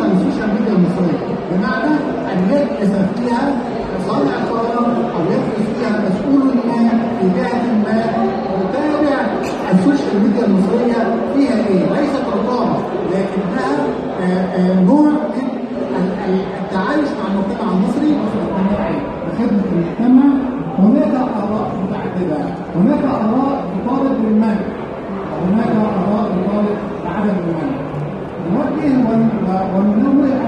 طريقه للسوشيال ميديا المصريه بمعنى ان يجلس فيها صانع قرار او يجلس فيها مسؤول ما في جهه ما يتابع السوشيال ميديا المصريه فيها ايه؟ ليست رقابه لكنها آه، آه، نوع من ال- ال- التعايش مع المجتمع المصري والاجتماعي وخدمه المجتمع هناك اراء متعدده هناك اراء تطالب بالمنع وهناك اراء تطالب بعدم المنع نوجه ون- وننوه